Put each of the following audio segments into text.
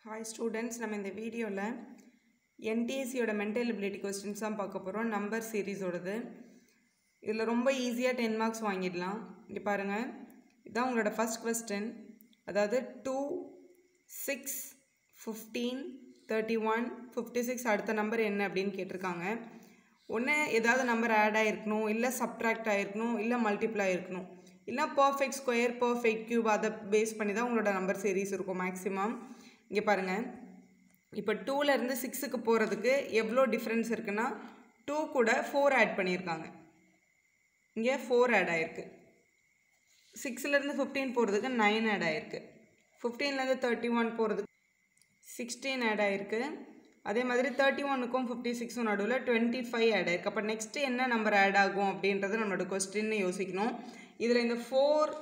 hi students நம்ம இந்த வீடியோவில் என்டிஎஸ்சியோட மென்டல் எபிலிட்டி கொஸ்டின்ஸ் தான் பார்க்க போகிறோம் நம்பர் சீரீஸோடது இதில் ரொம்ப ஈஸியாக டென் மார்க்ஸ் வாங்கிடலாம் இங்கே பாருங்கள் இதுதான் உங்களோட ஃபஸ்ட் கொஸ்டின் அதாவது two six fifteen thirty one fifty six அடுத்த நம்பர் என்ன அப்படின்னு கேட்டிருக்காங்க ஒன்று ஏதாவது நம்பர் ஆட் ஆகிருக்கணும் இல்லை சப்ட்ராக்ட் ஆகிருக்கணும் இல்லை மல்டிப்ளை ஆகிருக்கணும் இல்லை பர்ஃபெக்ட் ஸ்கொயர் பர்ஃபெக்ட் க்யூப் அதை பேஸ் பண்ணி தான் உங்களோட நம்பர் சீரீஸ் இருக்கும் மேக்ஸிமம் இங்கே பாருங்கள் இப்போ டூலேருந்து சிக்ஸுக்கு போகிறதுக்கு எவ்வளோ டிஃப்ரென்ஸ் இருக்குன்னா டூ கூட ஃபோர் ஆட் பண்ணியிருக்காங்க இங்கே ஃபோர் ஆட் ஆகிருக்கு சிக்ஸ்லேருந்து ஃபிஃப்டீன் போகிறதுக்கு நைன் ஆட் ஆகிருக்கு ஃபிஃப்டீன்லேருந்து தேர்ட்டி ஒன் போகிறதுக்கு சிக்ஸ்டீன் ஆட் ஆகிருக்கு அதே மாதிரி தேர்ட்டி ஒனுக்கும் ஃபிஃப்டி சிக்ஸும் நடுவில் டுவெண்ட்டி ஃபைவ் ஆட் ஆயிருக்கு அப்போ நெக்ஸ்ட்டு என்ன நம்பர் ஆட் ஆகும் அப்படின்றது நம்மளோட கொஸ்டின்னு யோசிக்கணும் இதில் இந்த four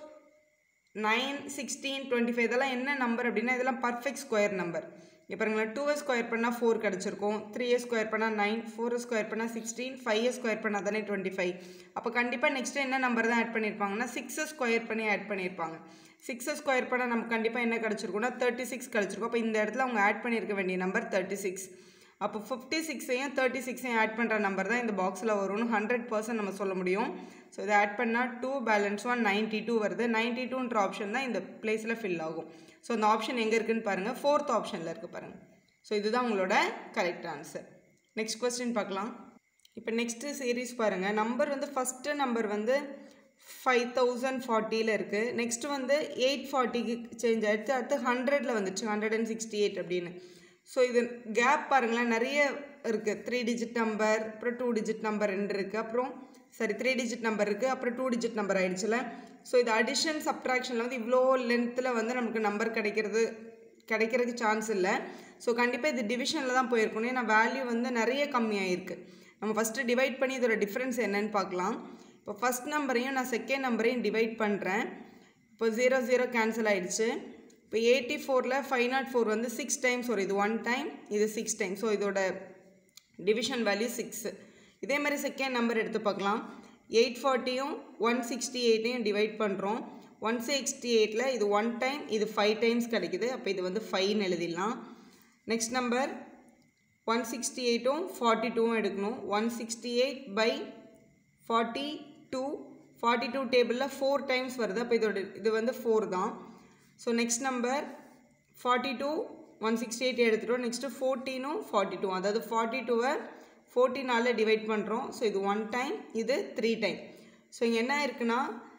nine sixteen twenty five இதெல்லாம் என்ன நம்பர் அப்படின்னா இதெல்லாம் பர்ஃபெக்ட் ஸ்கொயர் நம்பர் இப்போ பாருங்களேன் டூ ஸ்கொயர் பண்ணால் ஃபோர் கிடச்சிருக்கும் த்ரீ ஸ்கொயர் பண்ணால் நைன் ஃபோர் ஸ்கொயர் பண்ணால் சிக்ஸ்டீன் ஃபைவ் ஸ்கொயர் பண்ணால் தானே டுவெண்ட்டி ஃபைவ் அப்போ கண்டிப்பாக நெக்ஸ்ட்டு என்ன நம்பர் தான் ஆட் பண்ணியிருப்பாங்கன்னா சிக்ஸ் ஸ்கொயர் பண்ணி ஆட் பண்ணியிருப்பாங்க சிக்ஸ் ஸ்கொயர் பண்ணால் நமக்கு கண்டிப்பாக என்ன கிடச்சிருக்கும்னா தேர்ட்டி சிக்ஸ் கிடச்சிருக்கும் அப்போ இந்த இடத்துல அவங்க ஆட் பண்ணியிருக்க வேண்டிய நம்பர் தேர்ட்டி சிக்ஸ் அப்போ ஃபிஃப்டி சிக்ஸையும் தேர்ட்டி சிக்ஸையும் ஆட் பண்ணுற நம்பர் தான் இந்த பாக்ஸில் வரும்னு ஹண்ட்ரட் பர்சன்ட் நம்ம சொல்ல முடியும் ஸோ இதை ஆட் பண்ணால் two balance one ninety two வருது நைன்ட்டி டூன்ற ஆப்ஷன் தான் இந்த பிளேஸில் ஃபில் ஆகும் ஸோ இந்த ஆப்ஷன் எங்கே இருக்குன்னு பாருங்கள் ஃபோர்த் ஆப்ஷனில் இருக்குது பாருங்கள் ஸோ இதுதான் உங்களோட கரெக்ட் ஆன்சர் நெக்ஸ்ட் கொஸ்டின் பார்க்கலாம் இப்போ நெக்ஸ்ட்டு சீரீஸ் பாருங்கள் நம்பர் வந்து ஃபஸ்ட்டு நம்பர் வந்து ஃபைவ் தௌசண்ட் ஃபார்ட்டியில் இருக்குது நெக்ஸ்ட்டு வந்து எயிட் ஃபார்ட்டிக்கு சேஞ்ச் ஆகிடுச்சு அடுத்து ஹண்ட்ரடில் வந்துச்சு ஹண்ட்ரட் அண்ட் சிக்ஸ்டி எயிட் அப்படின்னு ஸோ இது கேப் பாருங்களேன் நிறைய இருக்குது த்ரீ டிஜிட் நம்பர் அப்புறம் டூ டிஜிட் நம்பர் ரெண்டு இருக்குது அப்புறம் சரி த்ரீ டிஜிட் நம்பர் இருக்குது அப்புறம் டூ டிஜிட் நம்பர் ஆயிடுச்சுல ஸோ இது அடிஷன் சப்ட்ராக்ஷனில் வந்து இவ்வளோ லென்த்தில் வந்து நமக்கு நம்பர் கிடைக்கிறது கிடைக்கிறதுக்கு சான்ஸ் இல்லை ஸோ கண்டிப்பாக இது டிவிஷனில் தான் போயிருக்கணும் ஏன்னா வேல்யூ வந்து நிறைய கம்மியாயிருக்கு நம்ம ஃபஸ்ட்டு டிவைட் பண்ணி இதோட டிஃப்ரென்ஸ் என்னன்னு பார்க்கலாம் இப்போ ஃபஸ்ட் நம்பரையும் நான் செகண்ட் நம்பரையும் டிவைட் பண்ணுறேன் இப்போ ஜீரோ ஜீரோ கேன்சல் ஆகிடுச்சு இப்போ எயிட்டி ஃபோரில் ஃபைவ் நாட் ஃபோர் வந்து சிக்ஸ் டைம்ஸ் வரும் இது ஒன் டைம் இது சிக்ஸ் டைம் ஸோ இதோட டிவிஷன் வேல்யூ சிக்ஸு இதே மாதிரி செகண்ட் நம்பர் எடுத்து பார்க்கலாம் எயிட் ஃபார்ட்டியும் ஒன் சிக்ஸ்டி எயிட்டையும் டிவைட் பண்ணுறோம் ஒன் சிக்ஸ்டி எயிட்டில் இது ஒன் டைம் இது ஃபைவ் டைம்ஸ் கிடைக்குது அப்போ இது வந்து ஃபைவ்னு எழுதிடலாம் நெக்ஸ்ட் நம்பர் ஒன் சிக்ஸ்டி எயிட்டும் ஃபார்ட்டி டூவும் எடுக்கணும் one sixty eight by forty two forty two டேபிளில் ஃபோர் டைம்ஸ் வருது அப்போ இதோட இது வந்து ஃபோர் தான் so next number forty two one sixty eight எடுத்துட்டோம் நெக்ஸ்ட்டு ஃபோர்டீனும் ஃபார்ட்டி டூ அதாவது ஃபார்ட்டி டூவை ஃபோர்டீனால் டிவைட் பண்ணுறோம் ஸோ இது ஒன் டைம் இது த்ரீ டைம் ஸோ இங்கே என்ன இருக்குன்னா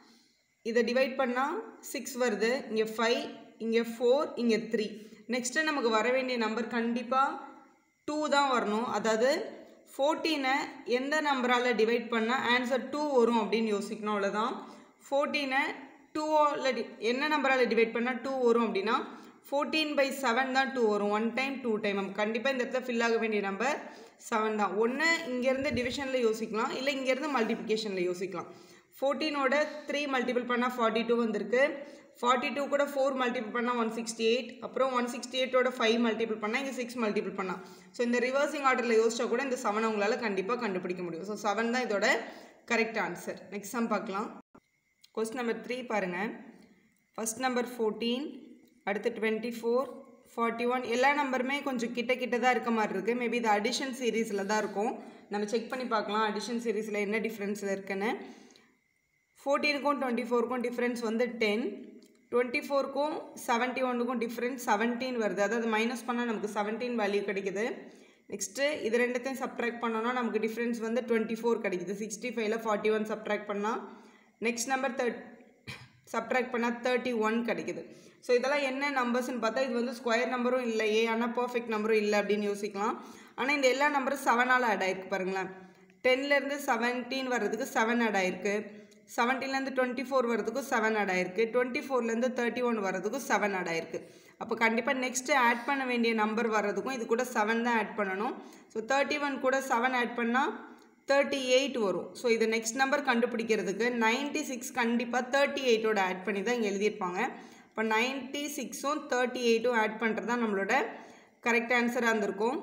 இதை டிவைட் பண்ணால் சிக்ஸ் வருது இங்கே ஃபைவ் இங்கே ஃபோர் இங்கே த்ரீ நெக்ஸ்ட்டு நமக்கு வர வேண்டிய நம்பர் கண்டிப்பாக டூ தான் வரணும் அதாவது ஃபோர்டீனை எந்த நம்பரால் டிவைட் பண்ணால் ஆன்சர் டூ வரும் அப்படின்னு யோசிக்கணும் அவ்வளோதான் ஃபோர்டீனை டூவால் டி என்ன நம்பரால் டிவைட் பண்ணால் டூ வரும் அப்படின்னா ஃபோர்டீன் பை செவன் தான் டூ வரும் ஒன் டைம் டூ டைம் நம்ம கண்டிப்பாக இந்த இடத்துல ஃபில் ஆக வேண்டிய நம்பர் செவன் தான் ஒன்று இங்கேருந்து டிவிஷனில் யோசிக்கலாம் இல்லை இங்கேருந்து மல்டிப்ளிகேஷனில் யோசிக்கலாம் ஃபோர்டீனோட த்ரீ மல்டிபிள் பண்ணால் ஃபார்ட்டி டூ வந்திருக்கு ஃபார்ட்டி டூ கூட ஃபோர் மல்டிபிள் பண்ணால் ஒன் சிக்ஸ்டி எயிட் அப்புறம் ஒன் சிக்ஸ்டி எயிட்டோட ஃபைவ் மல்டிபிள் பண்ணால் இங்கே சிக்ஸ் மல்டிபிள் பண்ணால் ஸோ இந்த ரிவர்சிங் ஆர்டரில் யோசிச்சா கூட இந்த செவனை உங்களால் கண்டிப்பாக கண்டுபிடிக்க முடியும் ஸோ செவன் தான் இதோட கரெக்ட் ஆன்சர் நெக்ஸ்ட் சம் பார்க்கலாம் கொஸ்டின் நம்பர் த்ரீ பாருங்கள் ஃபஸ்ட் நம்பர் ஃபோர்டீன் அடுத்து டுவெண்ட்டி ஃபோர் ஃபார்ட்டி ஒன் எல்லா நம்பருமே கொஞ்சம் கிட்ட கிட்ட தான் இருக்க மாதிரி இருக்குது மேபி இது அடிஷன் சீரீஸில் தான் இருக்கும் நம்ம செக் பண்ணி பார்க்கலாம் அடிஷன் சீரீஸில் என்ன டிஃப்ரென்ஸில் இருக்குன்னு ஃபோர்டீனுக்கும் டுவெண்ட்டி ஃபோருக்கும் டிஃப்ரென்ஸ் வந்து டென் டுவெண்ட்டி ஃபோருக்கும் செவன்ட்டி ஒனுக்கும் டிஃப்ரென்ஸ் செவன்டீன் வருது அதாவது மைனஸ் பண்ணால் நமக்கு செவன்டீன் வேல்யூ கிடைக்குது நெக்ஸ்ட்டு இது ரெண்டுத்தையும் சப்ட்ராக்ட் பண்ணோன்னா நமக்கு டிஃப்ரென்ஸ் வந்து டுவெண்ட்டி ஃபோர் கிடைக்குது சிக்ஸ்டி ஃபைவ்ல ஃபார்ட்டி ஒன் சப்ட்ராக்ட் பண்ணால் நெக்ஸ்ட் நம்பர் தேர்ட் சப்ட்ராக்ட் பண்ணால் தேர்ட்டி ஒன் கிடைக்குது ஸோ இதெல்லாம் என்ன நம்பர்ஸ்னு பார்த்தா இது வந்து ஸ்கொயர் நம்பரும் இல்லையே ஆனால் பர்ஃபெக்ட் நம்பரும் இல்லை அப்படின்னு யோசிக்கலாம் ஆனால் இந்த எல்லா நம்பரும் செவனால் ஆட் ஆயிருக்கு பாருங்களேன் டென்லேருந்து செவன்டீன் வர்றதுக்கு செவன் ஆட் ஆயிருக்கு செவன்டீன்லேருந்து டுவெண்ட்டி ஃபோர் வரதுக்கும் செவன் ஆட் ஆயிருக்கு டுவெண்ட்டி ஃபோர்லேருந்து தேர்ட்டி ஒன் வரதுக்கும் செவன் ஆட் ஆயிருக்கு அப்போ கண்டிப்பாக நெக்ஸ்ட்டு ஆட் பண்ண வேண்டிய நம்பர் வர்றதுக்கும் இது கூட செவன் தான் ஆட் பண்ணணும் ஸோ தேர்ட்டி ஒன் கூட செவன் ஆட் பண்ணால் தேர்ட்டி எயிட் வரும் ஸோ இது நெக்ஸ்ட் நம்பர் கண்டுபிடிக்கிறதுக்கு நைன்ட்டி சிக்ஸ் கண்டிப்பாக தேர்ட்டி எயிட்டோட ஆட் பண்ணி தான் இங்கே எழுதியிருப்பாங்க இப்போ நைன்ட்டி சிக்ஸும் தேர்ட்டி எயிட்டும் ஆட் பண்ணுறது தான் நம்மளோட கரெக்ட் ஆன்சராக இருந்திருக்கும்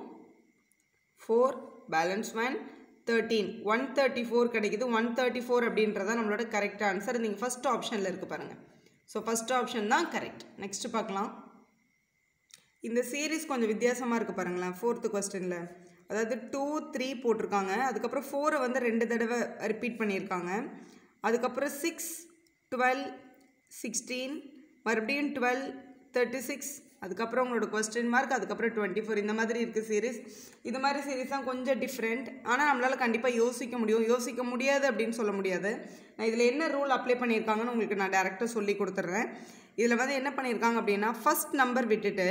four balance one thirteen one thirty four கிடைக்குது ஒன் தேர்ட்டி ஃபோர் அப்படின்றத நம்மளோட கரெக்ட் ஆன்சர் நீங்கள் ஃபஸ்ட் ஆப்ஷனில் இருக்குது பாருங்கள் ஸோ ஃபஸ்ட் ஆப்ஷன் தான் கரெக்ட் நெக்ஸ்ட்டு பார்க்கலாம் இந்த சீரீஸ் கொஞ்சம் வித்தியாசமாக இருக்குது பாருங்களேன் ஃபோர்த்து கொஸ்டினில் அதாவது டூ த்ரீ போட்டிருக்காங்க அதுக்கப்புறம் ஃபோரை வந்து ரெண்டு தடவை ரிப்பீட் பண்ணியிருக்காங்க அதுக்கப்புறம் சிக்ஸ் டுவெல் சிக்ஸ்டீன் மறுபடியும் டுவெல் தேர்ட்டி சிக்ஸ் அதுக்கப்புறம் உங்களோட கொஸ்டின் மார்க் அதுக்கப்புறம் டுவெண்ட்டி ஃபோர் இந்த மாதிரி இருக்குது சீரீஸ் இது மாதிரி சீரீஸ் தான் கொஞ்சம் டிஃப்ரெண்ட் ஆனால் நம்மளால் கண்டிப்பாக யோசிக்க முடியும் யோசிக்க முடியாது அப்படின்னு சொல்ல முடியாது நான் இதில் என்ன ரூல் அப்ளை பண்ணியிருக்காங்கன்னு உங்களுக்கு நான் டேரெக்டாக சொல்லி கொடுத்துட்றேன் இதில் வந்து என்ன பண்ணியிருக்காங்க அப்படின்னா ஃபஸ்ட் நம்பர் விட்டுட்டு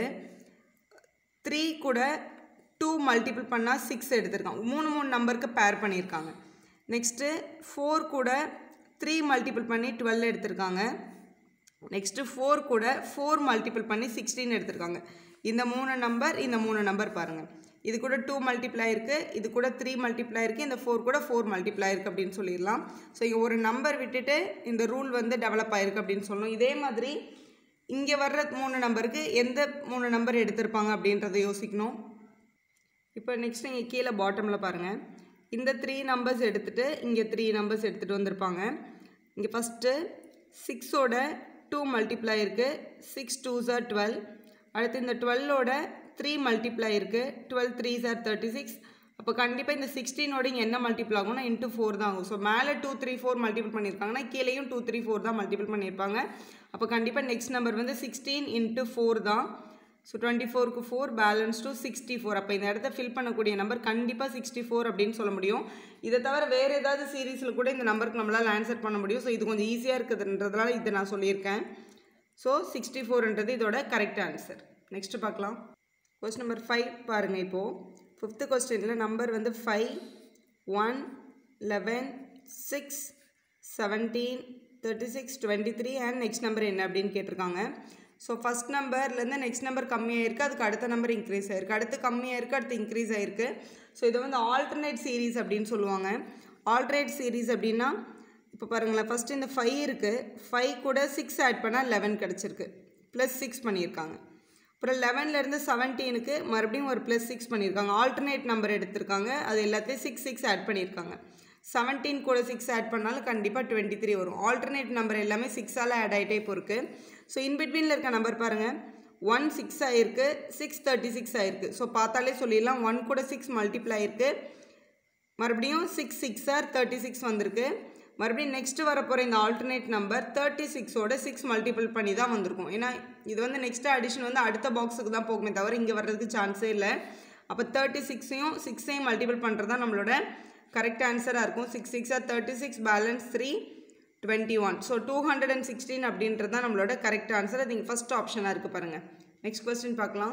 த்ரீ கூட டூ மல்டிபிள் பண்ணால் சிக்ஸ் எடுத்திருக்காங்க மூணு மூணு நம்பருக்கு பேர் பண்ணியிருக்காங்க நெக்ஸ்ட்டு ஃபோர் கூட த்ரீ மல்டிபிள் பண்ணி டுவெல் எடுத்திருக்காங்க நெக்ஸ்ட்டு ஃபோர் கூட ஃபோர் மல்டிபிள் பண்ணி சிக்ஸ்டீன் எடுத்திருக்காங்க இந்த மூணு நம்பர் இந்த மூணு நம்பர் பாருங்கள் இது கூட டூ மல்டிப்ளை இருக்குது இது கூட த்ரீ மல்டிப்ளை இருக்குது இந்த ஃபோர் கூட ஃபோர் மல்டிப்ளை இருக்குது அப்படின்னு சொல்லிடலாம் ஸோ இங்கே ஒரு நம்பர் விட்டுட்டு இந்த ரூல் வந்து டெவலப் ஆயிருக்கு அப்படின்னு சொல்லணும் இதே மாதிரி இங்கே வர்ற மூணு நம்பருக்கு எந்த மூணு நம்பர் எடுத்திருப்பாங்க அப்படின்றத யோசிக்கணும் இப்போ நெக்ஸ்ட் நீங்கள் கீழே பாட்டமில் பாருங்கள் இந்த த்ரீ நம்பர்ஸ் எடுத்துகிட்டு இங்கே த்ரீ நம்பர்ஸ் எடுத்துகிட்டு வந்திருப்பாங்க இங்கே ஃபஸ்ட்டு சிக்ஸோட டூ மல்டிப்ளை இருக்குது சிக்ஸ் டூ சார் டுவெல் அடுத்து இந்த டுவெல்லோட த்ரீ மல்டிப்ளை இருக்குது டுவெல் த்ரீ சார் தேர்ட்டி சிக்ஸ் அப்போ கண்டிப்பாக இந்த சிக்ஸ்டீனோட இங்கே என்ன மல்டிபிள் ஆகும்னா இன்ட்டு ஃபோர் தான் ஆகும் ஸோ மேலே டூ த்ரீ ஃபோர் மல்டிபிள் பண்ணியிருக்காங்கன்னா கீழேயும் டூ த்ரீ ஃபோர் தான் மல்டிபிள் பண்ணியிருப்பாங்க அப்போ கண்டிப்பாக நெக்ஸ்ட் நம்பர் வந்து சிக்ஸ்டீன் இன்ட்டு ஃபோர் தான் ஸோ டுவெண்ட்டி ஃபோருக்கு four balance to sixty four அப்போ இந்த இடத்த ஃபில் பண்ணக்கூடிய நம்பர் கண்டிப்பாக சிக்ஸ்டி ஃபோர் அப்படின்னு சொல்ல முடியும் இதை தவிர வேறு ஏதாவது சீரீஸில் கூட இந்த நம்பருக்கு நம்மளால் ஆன்சர் பண்ண முடியும் ஸோ இது கொஞ்சம் ஈஸியாக இருக்குதுன்றதுனால இதை நான் சொல்லியிருக்கேன் ஸோ சிக்ஸ்டி ஃபோர்ன்றது இதோட கரெக்ட் ஆன்சர் நெக்ஸ்ட்டு பார்க்கலாம் கொஸ்டின் நம்பர் ஃபைவ் பாருங்கள் இப்போது ஃபிஃப்த்து கொஸ்டினில் நம்பர் வந்து five one eleven six seventeen thirty six twenty three and next number என்ன அப்படின்னு கேட்டிருக்காங்க ஸோ ஃபஸ்ட் நம்பர்லேருந்து நெக்ஸ்ட் நம்பர் கம்மியாயிருக்கு அதுக்கு அடுத்த நம்பர் இன்க்ரீஸ் ஆயிருக்கு அடுத்து கம்மியாயிருக்கு அடுத்து இன்க்ரீஸ் ஆயிருக்கு ஸோ இதை வந்து ஆல்டர்னேட் சீரீஸ் அப்படின்னு சொல்லுவாங்க ஆல்டர்னேட் சீரீஸ் அப்படின்னா இப்போ பாருங்களேன் ஃபஸ்ட்டு இந்த ஃபைவ் இருக்குது ஃபைவ் கூட சிக்ஸ் ஆட் பண்ணால் லெவன் கிடச்சிருக்கு ப்ளஸ் சிக்ஸ் பண்ணியிருக்காங்க அப்புறம் லெவன்லேருந்து செவன்டீனுக்கு மறுபடியும் ஒரு ப்ளஸ் சிக்ஸ் பண்ணியிருக்காங்க ஆல்டர்னேட் நம்பர் எடுத்திருக்காங்க அது எல்லாத்தையும் சிக்ஸ் சிக்ஸ் ஆட் பண்ணியிருக்காங்க செவன்டீன் கூட சிக்ஸ் ஆட் பண்ணாலும் கண்டிப்பாக டுவெண்ட்டி த்ரீ வரும் ஆல்டர்னேட் நம்பர் எல்லாமே சிக்ஸால் ஆட் ஆகிட்டே இப்போ இருக்குது ஸோ இன்பிட்வீனில் இருக்க நம்பர் பாருங்கள் ஒன் சிக்ஸ் ஆயிருக்கு சிக்ஸ் தேர்ட்டி சிக்ஸ் ஆயிருக்கு ஸோ பார்த்தாலே சொல்லிடலாம் ஒன் கூட சிக்ஸ் மல்டிப்ளை ஆயிருக்கு மறுபடியும் six six are thirty six வந்திருக்கு மறுபடியும் நெக்ஸ்ட் வரப்போகிற இந்த ஆல்டர்னேட் நம்பர் தேர்ட்டி சிக்ஸோட சிக்ஸ் மல்டிபிள் பண்ணி தான் வந்திருக்கும் ஏன்னா இது வந்து நெக்ஸ்ட் அடிஷன் வந்து அடுத்த பாக்ஸுக்கு தான் போகுமே தவிர இங்கே வர்றதுக்கு சான்ஸே இல்லை அப்போ தேர்ட்டி சிக்ஸையும் சிக்ஸையும் மல்டிபிள் பண்ணுறது தான் நம்மளோட கரெக்ட் ஆன்சராக இருக்கும் சிக்ஸ் சிக்ஸாக thirty six balance three twenty one so two hundred and sixteen அப்படின்றது தான் நம்மளோட கரெக்ட் ஆன்சர் அது இங்கே ஃபஸ்ட் ஆப்ஷனாக இருக்குது பாருங்கள் நெக்ஸ்ட் கொஸ்டின் பார்க்கலாம்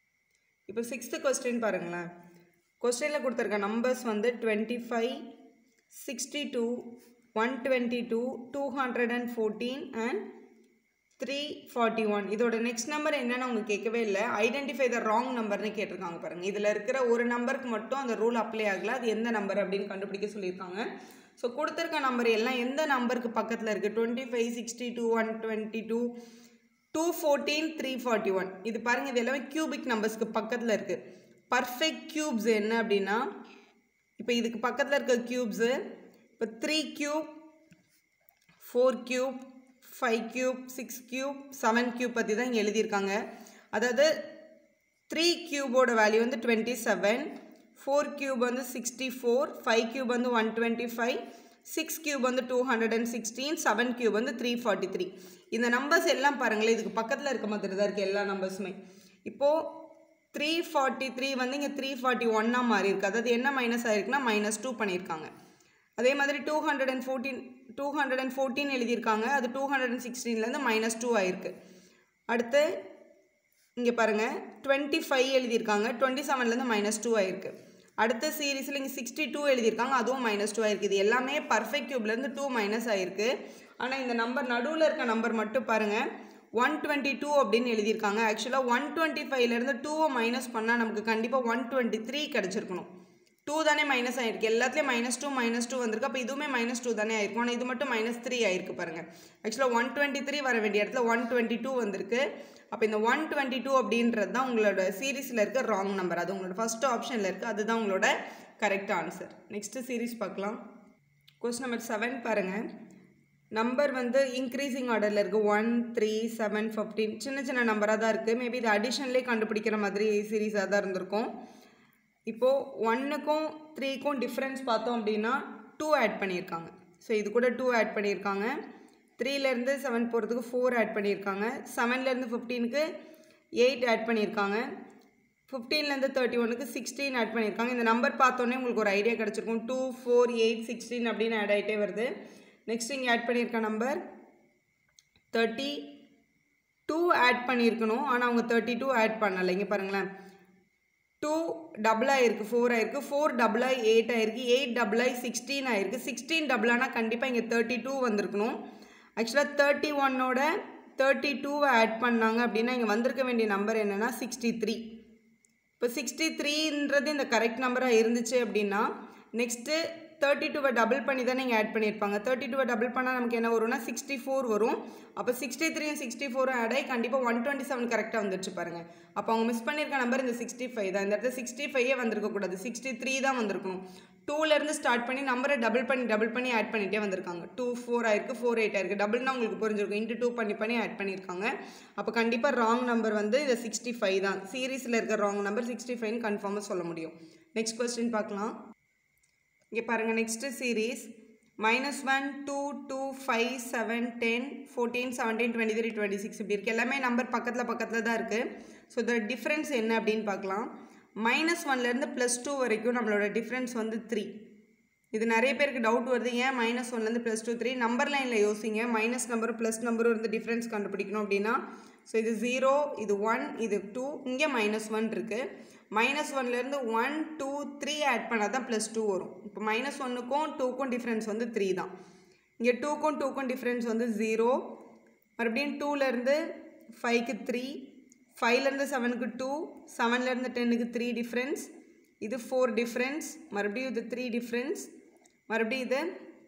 இப்போ சிக்ஸ்த்து கொஸ்டின் பாருங்களேன் கொஸ்டினில் கொடுத்துருக்க நம்பர்ஸ் வந்து twenty five sixty two one twenty two two hundred and fourteen and three forty one இதோட நெக்ஸ்ட் நம்பர் என்னன்னு அவங்க கேட்கவே இல்லை ஐடென்டிஃபை த ராங் நம்பர்னு கேட்டிருக்காங்க பாருங்கள் இதில் இருக்கிற ஒரு நம்பருக்கு மட்டும் அந்த ரூல் அப்ளை ஆகல அது எந்த நம்பர் அப்படின்னு கண்டுபிடிக்க சொல்லியிருக்காங்க ஸோ கொடுத்துருக்க நம்பர் எல்லாம் எந்த நம்பருக்கு பக்கத்தில் இருக்குது twenty five sixty two one twenty two two fourteen three forty one இது பாருங்கள் இது எல்லாமே கியூபிக் நம்பர்ஸ்க்கு பக்கத்தில் இருக்குது பர்ஃபெக்ட் க்யூப்ஸ் என்ன அப்படின்னா இப்போ இதுக்கு பக்கத்தில் இருக்க க்யூப்ஸு இப்போ three cube four cube five cube six cube seven cube பற்றி தான் இங்கே எழுதியிருக்காங்க அதாவது த்ரீ க்யூபோட வேல்யூ வந்து டுவெண்ட்டி செவன் ஃபோர் க்யூப் வந்து சிக்ஸ்டி ஃபோர் ஃபைவ் க்யூப் வந்து one twenty five six cube வந்து two hundred and sixteen seven cube வந்து த்ரீ ஃபார்ட்டி த்ரீ இந்த நம்பர்ஸ் எல்லாம் பாருங்களேன் இதுக்கு பக்கத்தில் இருக்க மாதிரி தான் இருக்குது எல்லா நம்பர்ஸுமே இப்போது த்ரீ ஃபார்ட்டி த்ரீ வந்து இங்கே த்ரீ ஃபார்ட்டி ஒன்னாக மாறி இருக்குது அதாவது என்ன மைனஸ் ஆயிருக்குன்னா மைனஸ் டூ பண்ணியிருக்காங்க அதே மாதிரி two hundred and fourteen two hundred and fourteen எழுதியிருக்காங்க அது டூ ஹண்ட்ரட் அண்ட் சிக்ஸ்டீன்லேருந்து மைனஸ் டூ ஆயிருக்கு அடுத்து இங்கே பாருங்கள் டுவெண்ட்டி ஃபைவ் எழுதியிருக்காங்க டுவெண்ட்டி செவன்லேருந்து மைனஸ் டூ ஆயிருக்கு அடுத்த சீரீஸில் இங்கே சிக்ஸ்டி டூ எழுதியிருக்காங்க அதுவும் மைனஸ் டூ ஆயிருக்கு இது எல்லாமே பர்ஃபெக்ட் க்யூப்லேருந்து டூ மைனஸ் ஆயிருக்கு ஆனால் இந்த நம்பர் நடுவில் இருக்க நம்பர் மட்டும் பாருங்கள் ஒன் டுவெண்ட்டி டூ அப்படின்னு எழுதியிருக்காங்க ஆக்சுவலாக ஒன் டுவெண்ட்டி ஃபைவ்லேருந்து டூவை மைனஸ் பண்ணால் நமக்கு கண்டிப்பாக ஒன் டுவெண்ட்டி த்ரீ கிடச்சிருக்கணும் டூ தானே மைனஸ் ஆயிருக்கு எல்லாத்துலேயும் மைனஸ் டூ மைனஸ் டூ வந்திருக்கு அப்போ இதுவுமே மைனஸ் டூ தானே ஆயிருக்கும் ஆனால் இது மட்டும் மைனஸ் த்ரீ ஆயிருக்கு பாருங்கள் ஆக்சுவலாக ஒன் டுவெண்ட்டி த்ரீ வர வேண்டிய இடத்துல ஒன் டுவெண்ட்டி டூ வந்திருக்கு அப்போ இந்த ஒன் டுவெண்ட்டி டூ அப்படின்றது தான் உங்களோட சீரீஸில் இருக்க ராங் நம்பர் அது உங்களோட ஃபஸ்ட் ஆப்ஷனில் இருக்குது அதுதான் உங்களோட கரெக்ட் ஆன்சர் நெக்ஸ்ட்டு சீரீஸ் பார்க்கலாம் கொஸ்டின் நம்பர் செவன் பாருங்கள் நம்பர் வந்து இன்க்ரீசிங் ஆர்டரில் இருக்குது ஒன் த்ரீ செவன் ஃபிஃப்டீன் சின்ன சின்ன நம்பராக தான் இருக்குது மேபி இது அடிஷன்லேயே கண்டுபிடிக்கிற மாதிரி சீரீஸாக தான் இருந்திருக்கும் இப்போது ஒன்னுக்கும் த்ரீக்கும் டிஃப்ரென்ஸ் பார்த்தோம் அப்படின்னா டூ ஆட் பண்ணியிருக்காங்க ஸோ இது கூட டூ ஆட் பண்ணியிருக்காங்க த்ரீலேருந்து செவன் போகிறதுக்கு ஃபோர் ஆட் பண்ணியிருக்காங்க செவன்லேருந்து ஃபிஃப்டீனுக்கு எயிட் ஆட் பண்ணியிருக்காங்க ஃபிஃப்டீன்லேருந்து தேர்ட்டி ஒனுக்கு சிக்ஸ்டீன் ஆட் பண்ணியிருக்காங்க இந்த நம்பர் பார்த்தோன்னே உங்களுக்கு ஒரு ஐடியா கிடச்சிருக்கும் டூ ஃபோர் எயிட் சிக்ஸ்டீன் அப்படின்னு ஆட் ஆகிட்டே வருது நெக்ஸ்ட் இங்கே ஆட் பண்ணியிருக்க நம்பர் தேர்ட்டி டூ ஆட் பண்ணியிருக்கணும் ஆனால் அவங்க தேர்ட்டி டூ ஆட் பண்ணலை இங்கே பாருங்களேன் டூ டபுள் ஆயிருக்கு ஃபோர் ஆயிருக்கு ஃபோர் டபுள் ஆகி எயிட் ஆயிருக்கு எயிட் டபுள் ஆகி சிக்ஸ்டீன் ஆயிருக்கு சிக்ஸ்டீன் டபுள் ஆனால் கண்டிப்பாக இங்கே தேர்ட்டி டூ வந்திருக்கணும் ஆக்சுவலாக தேர்ட்டி ஒன்னோட தேர்ட்டி டூவை ஆட் பண்ணாங்க அப்படின்னா இங்கே வந்திருக்க வேண்டிய நம்பர் என்னென்னா சிக்ஸ்டி த்ரீ இப்போ சிக்ஸ்டி த்ரீன்றது இந்த கரெக்ட் நம்பராக இருந்துச்சு அப்படின்னா நெக்ஸ்ட்டு தேர்ட்டி டூவை டபுள் பண்ணி தான் நீங்கள் ஆட் பண்ணியிருப்பாங்க தேர்ட்டி டூவை டபுள் பண்ணால் நமக்கு என்ன வரும்னா சிக்ஸ்டி ஃபோர் வரும் அப்போ சிக்ஸ்டி த்ரீயும் சிக்ஸ்டி ஃபோரும் ஆட் ஆகி கண்டிப்பாக ஒன் டுவெண்ட்டி செவன் கரெக்டாக வந்துருச்சு பாருங்கள் அப்போ அவங்க மிஸ் பண்ணியிருக்க நம்பர் இந்த சிக்ஸ்டி ஃபைவ் தான் இந்த இடத்துல சிக்ஸ்டி ஃபைவே வந்திருக்கக்கூடாது சிக்ஸ்டி த்ரீ தான் வந்திருக்கணும் டூலேருந்து ஸ்டார்ட் பண்ணி நம்பரை டபுள் பண்ணி டபுள் பண்ணி ஆட் பண்ணிகிட்டே வந்திருக்காங்க டூ ஃபோர் ஆயிருக்கு ஃபோர் எயிட் ஆயிருக்கு டபுள்னா உங்களுக்கு புரிஞ்சிருக்கும் இன்ட்டு டூ பண்ணி பண்ணி ஆட் பண்ணியிருக்காங்க அப்போ கண்டிப்பாக ராங் நம்பர் வந்து இது சிக்ஸ்டி ஃபைவ் தான் சீரீஸில் இருக்க ராங் நம்பர் சிக்ஸ்டி ஃபைவ்னு கன்ஃபார்மாக சொல்ல முடியும் நெக்ஸ்ட் கொஸ்டின் பார்க்கலாம் இங்கே பாருங்கள் next series minus one two two five seven ten fourteen seventeen twenty three twenty six இப்படி இருக்குது எல்லாமே நம்பர் பக்கத்தில் பக்கத்தில் தான் இருக்குது ஸோ இதோட டிஃப்ரென்ஸ் என்ன அப்படின்னு பார்க்கலாம் மைனஸ் ஒன்லேருந்து ப்ளஸ் டூ வரைக்கும் நம்மளோட டிஃப்ரென்ஸ் வந்து த்ரீ இது நிறைய பேருக்கு டவுட் வருது ஏன் மைனஸ் ஒன்லேருந்து ப்ளஸ் டூ த்ரீ நம்பர் லைனில் யோசிங்க மைனஸ் நம்பரும் ப்ளஸ் நம்பரும் இருந்து டிஃப்ரென்ஸ் கண்டுபிடிக்கணும் அப்படின்னா ஸோ இது ஜீரோ இது ஒன் இது டூ இங்கே மைனஸ் ஒன் இருக்குது மைனஸ் ஒன்லேருந்து ஒன் டூ த்ரீ ஆட் பண்ணால் தான் ப்ளஸ் டூ வரும் இப்போ மைனஸ் ஒன்றுக்கும் டூக்கும் டிஃப்ரென்ஸ் வந்து த்ரீ தான் இங்கே டூக்கும் டூக்கும் டிஃப்ரென்ஸ் வந்து ஜீரோ மறுபடியும் டூலேருந்து ஃபைவ்க்கு த்ரீ ஃபைவ்லேருந்து செவனுக்கு டூ செவன்லேருந்து டென்னுக்கு த்ரீ டிஃப்ரென்ஸ் இது ஃபோர் டிஃப்ரென்ஸ் மறுபடியும் இது த்ரீ டிஃப்ரென்ஸ் மறுபடியும் இது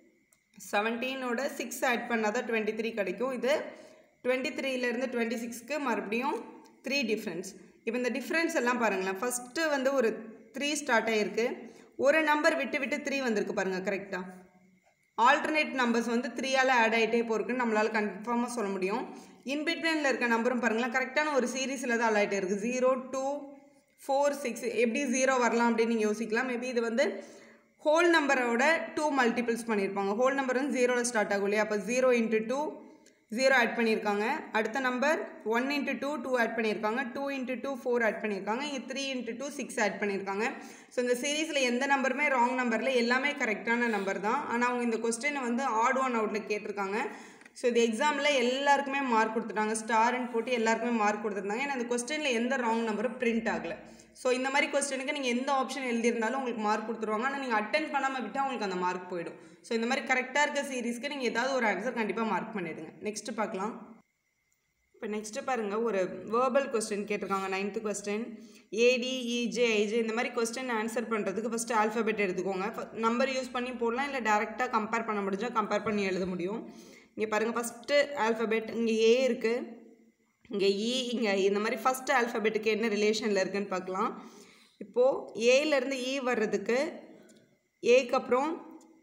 செவன்டீனோட சிக்ஸ் ஆட் பண்ணால் தான் டுவெண்ட்டி த்ரீ கிடைக்கும் இது டுவெண்ட்டி த்ரீலேருந்து டுவெண்ட்டி சிக்ஸ்க்கு மறுபடியும் த்ரீ டிஃப்ரென்ஸ் இப்போ இந்த டிஃப்ரென்ஸ் எல்லாம் பாருங்களேன் ஃபஸ்ட்டு வந்து ஒரு த்ரீ ஸ்டார்ட் ஆகிருக்கு ஒரு நம்பர் விட்டு விட்டு த்ரீ வந்திருக்கு பாருங்கள் கரெக்டாக ஆல்டர்னேட் நம்பர்ஸ் வந்து த்ரீயால் ஆட் ஆகிட்டே போயிருக்குன்னு நம்மளால் கன்ஃபார்மாக சொல்ல முடியும் இன்பிட்வீனில் இருக்க நம்பரும் பாருங்களேன் கரெக்டான ஒரு சீரீஸில் தான் ஆட் ஆகிட்டே இருக்குது ஜீரோ டூ ஃபோர் சிக்ஸ் எப்படி ஜீரோ வரலாம் அப்படின்னு நீங்கள் யோசிக்கலாம் மேபி இது வந்து ஹோல் நம்பரோட டூ மல்டிபிள்ஸ் பண்ணியிருப்பாங்க ஹோல் நம்பர் வந்து ஜீரோவில் ஸ்டார்ட் ஆகும் இல்லையா அப்போ zero into two zero add பண்ணியிருக்காங்க அடுத்த number one into two two add பண்ணியிருக்காங்க two into two four add பண்ணியிருக்காங்க இங்கே three into two six add பண்ணியிருக்காங்க ஸோ இந்த சீரீஸில் எந்த நம்பருமே ராங் நம்பரில் எல்லாமே கரெக்டான நம்பர் தான் ஆனால் அவங்க இந்த கொஸ்டினை வந்து ஆட் ஒன் அவுட்டில் கேட்டிருக்காங்க ஸோ இது எக்ஸாமில் எல்லாருக்குமே மார்க் கொடுத்துட்டாங்க ஸ்டார்னு போட்டு எல்லாருக்குமே மார்க் கொடுத்துருந்தாங்க ஏன்னா அந்த கொஸ்டினில் எந்த ராங் நம்பரும் பிரிண்ட் ஆகலை ஸோ இந்த மாதிரி கொஸ்டினுக்கு நீங்கள் எந்த ஆப்ஷன் எழுதியிருந்தாலும் உங்களுக்கு மார்க் கொடுத்துருவாங்க ஆனால் நீங்கள் அட்டன் பண்ணாமல் விட்டால் உங்களுக்கு அந்த மார்க் போயிடும் ஸோ இந்த மாதிரி கரெக்டாக இருக்க சீரீஸ்க்கு நீங்கள் ஏதாவது ஒரு ஆன்சர் கண்டிப்பாக மார்க் பண்ணிவிடுங்க நெக்ஸ்ட்டு பார்க்கலாம் இப்போ நெக்ஸ்ட்டு பாருங்கள் ஒரு வேர்பல் கொஸ்டின் கேட்டிருக்காங்க ninth question A D E J I J இந்த மாதிரி கொஸ்டின் ஆன்சர் பண்ணுறதுக்கு ஃபஸ்ட்டு ஆல்ஃபபெட் எடுத்துக்கோங்க நம்பர் யூஸ் பண்ணி போடலாம் இல்லை டேரெக்டாக கம்பேர் பண்ண முடிஞ்சால் கம்பேர் பண்ணி எழுத முடியும் இங்கே பாருங்கள் ஃபஸ்ட்டு ஆல்ஃபபெட் இங்கே ஏ இருக்குது இங்கே இ இங்கே இந்த மாதிரி ஃபஸ்ட்டு ஆல்ஃபபெட்டுக்கு என்ன ரிலேஷனில் இருக்குன்னு பார்க்கலாம் இப்போது ஏலேருந்து இ வர்றதுக்கு ஏக்கு அப்புறம்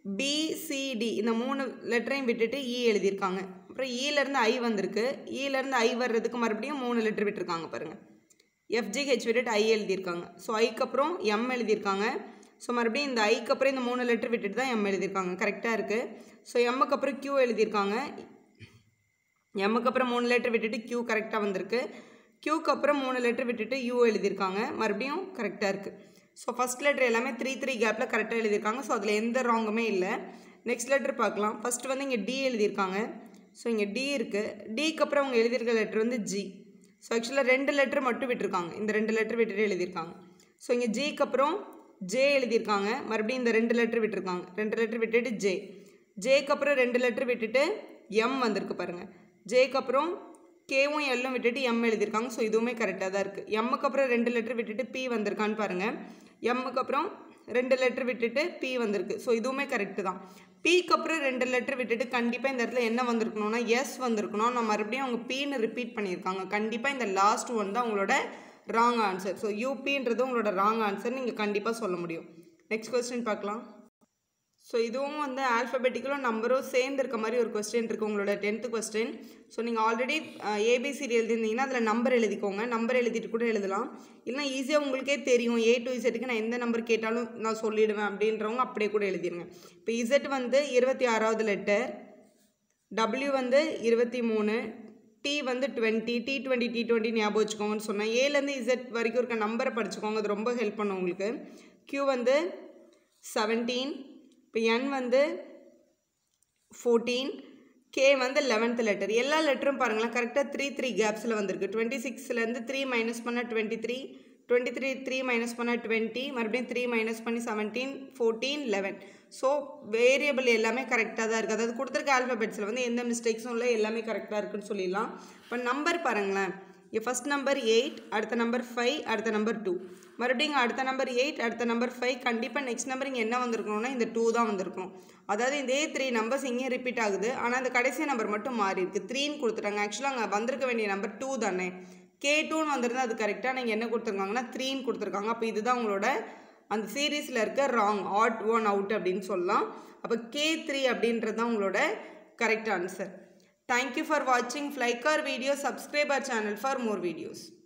பிசிடி இந்த மூணு லெட்டரையும் விட்டுட்டு இ எழுதியிருக்காங்க அப்புறம் ஈலேருந்து ஐ வந்திருக்கு ஈலேருந்து ஐ வர்றதுக்கு மறுபடியும் மூணு லெட்டர் விட்டுருக்காங்க பாருங்கள் எஃப்ஜிஹெச் விட்டுட்டு ஐ எழுதியிருக்காங்க ஸோ ஐக்கு அப்புறம் எம் எழுதியிருக்காங்க ஸோ மறுபடியும் இந்த ஐக்கு அப்புறம் இந்த மூணு லெட்டர் விட்டுட்டு தான் எம் எழுதியிருக்காங்க கரெக்டாக இருக்குது ஸோ எம்முக்கு அப்புறம் கியூ எழுதியிருக்காங்க எம்முக்கு அப்புறம் மூணு லெட்டர் விட்டுட்டு கியூ கரெக்டாக வந்திருக்கு கியூக்கு அப்புறம் மூணு லெட்டர் விட்டுட்டு யூ எழுதியிருக்காங்க மறுபடியும் கரெக்டாக இருக்குது ஸோ ஃபஸ்ட் லெட்டர் எல்லாமே த்ரீ த்ரீ கேப்பில் கரெக்டாக எழுதியிருக்காங்க ஸோ அதில் எந்த ராங்குமே இல்லை நெக்ஸ்ட் லெட்டர் பார்க்கலாம் ஃபஸ்ட்டு வந்து இங்கே டி எழுதியிருக்காங்க ஸோ இங்கே டி இருக்குது டிக்கு அப்புறம் அவங்க எழுதியிருக்க லெட்டர் வந்து ஜி ஸோ ஆக்சுவலாக ரெண்டு லெட்டர் மட்டும் விட்டுருக்காங்க இந்த ரெண்டு லெட்டர் விட்டுட்டு எழுதியிருக்காங்க ஸோ இங்கே ஜிக்கு அப்புறம் ஜே எழுதியிருக்காங்க மறுபடியும் இந்த ரெண்டு லெட்டர் விட்டுருக்காங்க ரெண்டு லெட்டர் விட்டுட்டு ஜே ஜேக்கு அப்புறம் ரெண்டு லெட்டர் விட்டுட்டு எம் வந்திருக்கு பாருங்கள் ஜேக்கு அப்புறம் கேவும் எல்லும் விட்டுட்டு எம் எழுதியிருக்காங்க ஸோ இதுவுமே கரெக்டாக தான் இருக்குது எம்முக்கு அப்புறம் ரெண்டு லெட்டர் விட்டுட்டு பி வந்திருக்கான்னு பாருங்கள் எம்முக்கு அப்புறம் ரெண்டு லெட்டர் விட்டுட்டு பி வந்திருக்கு ஸோ இதுவுமே கரெக்டு தான் பிக்கு அப்புறம் ரெண்டு லெட்டர் விட்டுட்டு கண்டிப்பாக இந்த இடத்துல என்ன வந்திருக்கணும்னா எஸ் வந்திருக்கணும் நான் மறுபடியும் அவங்க பின்னு ரிப்பீட் பண்ணியிருக்காங்க கண்டிப்பாக இந்த லாஸ்ட் ஒன் தான் உங்களோட ராங் ஆன்சர் ஸோ யூபின்றது உங்களோட ராங் ஆன்சர் நீங்கள் கண்டிப்பாக சொல்ல முடியும் நெக்ஸ்ட் கொஸ்டின் பார்க்கலாம் ஸோ இதுவும் வந்து ஆல்ஃபபெட்டிக்கலும் நம்பரும் சேர்ந்து இருக்க மாதிரி ஒரு கொஸ்டின் இருக்குது உங்களோட டென்த்து கொஸ்டின் ஸோ நீங்கள் ஆல்ரெடி ஏபிசிடி எழுதியிருந்தீங்கன்னா அதில் நம்பர் எழுதிக்கோங்க நம்பர் எழுதிட்டு கூட எழுதலாம் இல்லைனா ஈஸியாக உங்களுக்கே தெரியும் ஏ டு இசட்டுக்கு நான் எந்த நம்பர் கேட்டாலும் நான் சொல்லிடுவேன் அப்படின்றவங்க அப்படியே கூட எழுதிருங்க இப்போ இசட் வந்து இருபத்தி ஆறாவது லெட்டர் டபிள்யூ வந்து இருபத்தி மூணு டி வந்து twenty T twenty T twenty ஞாபகம் வச்சுக்கோங்கன்னு சொன்னேன் ஏலேருந்து இசட் வரைக்கும் இருக்க நம்பரை படிச்சுக்கோங்க அது ரொம்ப ஹெல்ப் பண்ணும் உங்களுக்கு க்யூ வந்து செவன்டீன் இப்போ என் வந்து ஃபோர்டீன் கே வந்து லெவன்த் லெட்டர் எல்லா லெட்டரும் பாருங்களேன் கரெக்டாக த்ரீ த்ரீ கேப்ஸில் வந்திருக்கு டுவெண்ட்டி சிக்ஸ்லேருந்து த்ரீ மைனஸ் பண்ண twenty three twenty three three minus பண்ண டுவெண்ட்டி மறுபடியும் த்ரீ மைனஸ் பண்ணி seventeen fourteen eleven so variable எல்லாமே கரெக்டாக தான் இருக்குது அதாவது கொடுத்துருக்க ஆல்ஃபபெட்ஸில் வந்து எந்த மிஸ்டேக்ஸும் இல்லை எல்லாமே கரெக்டாக இருக்குன்னு சொல்லிடலாம் இப்போ நம்பர் பாருங்களேன் ஃபஸ்ட் நம்பர் எயிட் அடுத்த நம்பர் ஃபைவ் அடுத்த நம்பர் டூ மறுபடியும் இங்கே அடுத்த நம்பர் எயிட் அடுத்த நம்பர் ஃபைவ் கண்டிப்பாக நெக்ஸ்ட் நம்பர் இங்கே என்ன வந்திருக்கணும்னா இந்த டூ தான் வந்திருக்கணும் அதாவது இந்த ஏ த்ரீ நம்பர்ஸ் இங்கேயும் ரிப்பீட் ஆகுது ஆனால் அந்த கடைசி நம்பர் மட்டும் மாறி இருக்கு த்ரீன்னு கொடுத்துட்டாங்க ஆக்சுவலாக அங்கே வந்திருக்க வேண்டிய நம்பர் டூ தானே கே டூன்னு வந்திருந்தா அது கரெக்டாக நீங்கள் என்ன கொடுத்துருக்காங்கன்னா த்ரீன்னு கொடுத்துருக்காங்க அப்போ இதுதான் உங்களோட அந்த சீரீஸில் இருக்க ராங் ஆட் ஒன் அவுட் அப்படின்னு சொல்லலாம் அப்போ கே த்ரீ அப்படின்றது தான் உங்களோட கரெக்ட் ஆன்சர் தேங்க்யூ ஃபார் வாட்சிங் like our video subscribe our channel for more videos